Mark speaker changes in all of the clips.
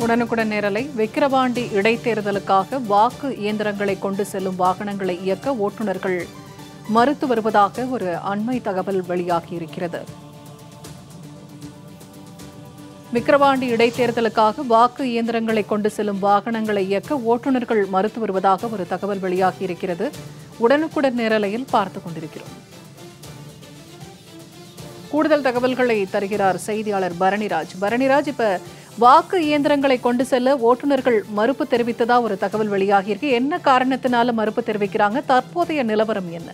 Speaker 1: உடனுக்குடன் நேரலை விக்கிரவாண்டி இடைத்தேர்தலுக்காக வாக்கு இயந்திரங்களை கொண்டு செல்லும் வாகனங்களை இயக்க ஓட்டுநர்கள் மறுத்து வருவதாக ஒரு அண்மை தகவல் வெளியாகியிருக்கிறது விக்கிரவாண்டி இடைத்தேர்தலுக்காக வாக்கு இயந்திரங்களை கொண்டு செல்லும் வாகனங்களை இயக்க ஓட்டுநர்கள் மறுத்து வருவதாக ஒரு தகவல் வெளியாகியிருக்கிறது உடனுக்குடன் நேரலையில் பார்த்துக் கொண்டிருக்கிறோம் கூடுதல் தகவல்களை தருகிறார் செய்தியாளர் பரணிராஜ் பரணிராஜ் இப்ப வாக்கு இயந்திரங்களை கொண்டு செல்ல ஓட்டுநர்கள் மறுப்பு தெரிவித்ததா ஒரு தகவல் வெளியாகியிருக்கு என்ன காரணத்தினால மறுப்பு தெரிவிக்கிறாங்க தற்போதைய நிலவரம் என்ன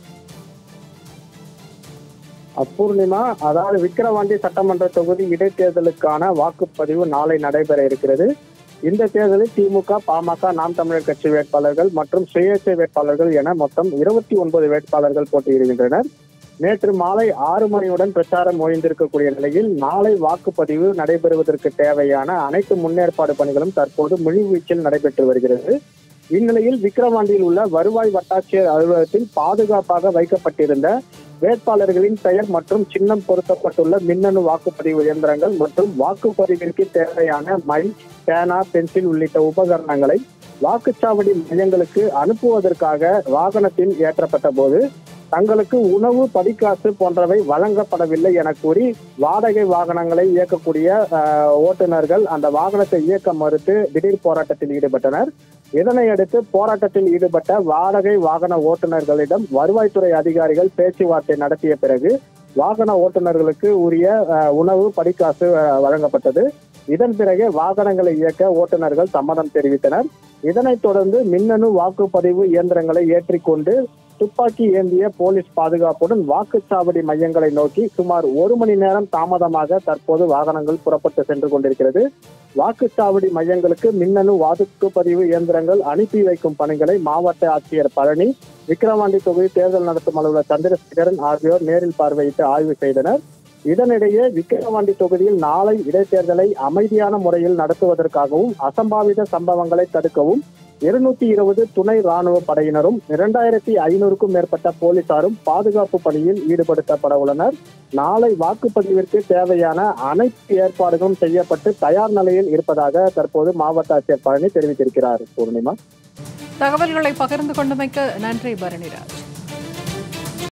Speaker 2: பூர்ணிமா அதாவது விக்கிரவாண்டி சட்டமன்ற தொகுதி இடைத்தேர்தலுக்கான வாக்குப்பதிவு நாளை நடைபெற இருக்கிறது இந்த தேர்தலில் திமுக பாமக நாம் தமிழர் கட்சி வேட்பாளர்கள் மற்றும் சுயேட்சை வேட்பாளர்கள் என மொத்தம் இருபத்தி ஒன்பது வேட்பாளர்கள் போட்டியிடுகின்றனர் நேற்று மாலை ஆறு மணியுடன் பிரச்சாரம் ஓய்ந்திருக்கக்கூடிய நிலையில் நாளை வாக்குப்பதிவு நடைபெறுவதற்கு தேவையான அனைத்து முன்னேற்பாடு பணிகளும் தற்போது முழுவீச்சில் நடைபெற்று வருகிறது இந்நிலையில் விக்கிரவாண்டியில் உள்ள வருவாய் வட்டாட்சியர் அலுவலகத்தில் பாதுகாப்பாக வைக்கப்பட்டிருந்த வேட்பாளர்களின் பெயர் மற்றும் சின்னம் பொருத்தப்பட்டுள்ள மின்னணு வாக்குப்பதிவு இயந்திரங்கள் மற்றும் வாக்குப்பதிவிற்கு தேவையான மை பேனா பென்சில் உள்ளிட்ட உபகரணங்களை வாக்குச்சாவடி மையங்களுக்கு அனுப்புவதற்காக வாகனத்தில் ஏற்றப்பட்ட போது தங்களுக்கு உணவு படிக்காசு போன்றவை வழங்கப்படவில்லை என கூறி வாடகை வாகனங்களை இயக்கக்கூடிய அஹ், ஓட்டுநர்கள் அந்த வாகனத்தை இயக்க மறுத்து திடீர் போராட்டத்தில் ஈடுபட்டனர் இதனையடுத்து போராட்டத்தில் ஈடுபட்ட வாடகை வாகன ஓட்டுநர்களிடம் வருவாய்த்துறை அதிகாரிகள் பேச்சுவார்த்தை நடத்திய பிறகு வாகன ஓட்டுநர்களுக்கு உரிய அஹ், உணவு படிக்காசு அஹ், வழங்கப்பட்டது இதன் பிறகு வாகனங்களை இயக்க ஓட்டுநர்கள் சம்மதம் தெரிவித்தனர் இதனைத் தொடர்ந்து மின்னணு வாக்குப்பதிவு இயந்திரங்களை ஏற்றிக்கொண்டு துப்பாக்கி ஏந்திய போலீஸ் பாதுகாப்புடன் வாக்குச்சாவடி மையங்களை நோக்கி சுமார் ஒரு மணி நேரம் தாமதமாக தற்போது வாகனங்கள் புறப்பட்டு சென்று கொண்டிருக்கிறது வாக்குச்சாவடி மையங்களுக்கு மின்னணு வாக்குப்பதிவு இயந்திரங்கள் அனுப்பி வைக்கும் பணிகளை மாவட்ட ஆட்சியர் பழனி விக்கிரவாண்டி தொகுதி தேர்தல் நடத்தும் அலுவலர் சந்திரசேகரன் ஆகியோர் நேரில் பார்வையிட்டு ஆய்வு செய்தனர் இதனிடையே விக்கிரவாண்டி தொகுதியில் நாளை இடைத்தேர்தலை அமைதியான முறையில் நடத்துவதற்காகவும் அசம்பாவித சம்பவங்களை தடுக்கவும் இருநூத்தி இருபது துணை ராணுவ படையினரும் இரண்டாயிரத்தி ஐநூறுக்கும் மேற்பட்ட போலீசாரும் பாதுகாப்பு பணியில் ஈடுபடுத்தப்பட உள்ளனர் நாளை வாக்குப்பதிவிற்கு தேவையான அனைத்து ஏற்பாடுகளும் செய்யப்பட்டு தயார் நிலையில் இருப்பதாக தற்போது மாவட்ட ஆட்சியர் பழனி தெரிவித்திருக்கிறார் பூர்ணிமா
Speaker 1: தகவல்களை பகிர்ந்து கொண்டமைக்கு நன்றி பரணிராஜ்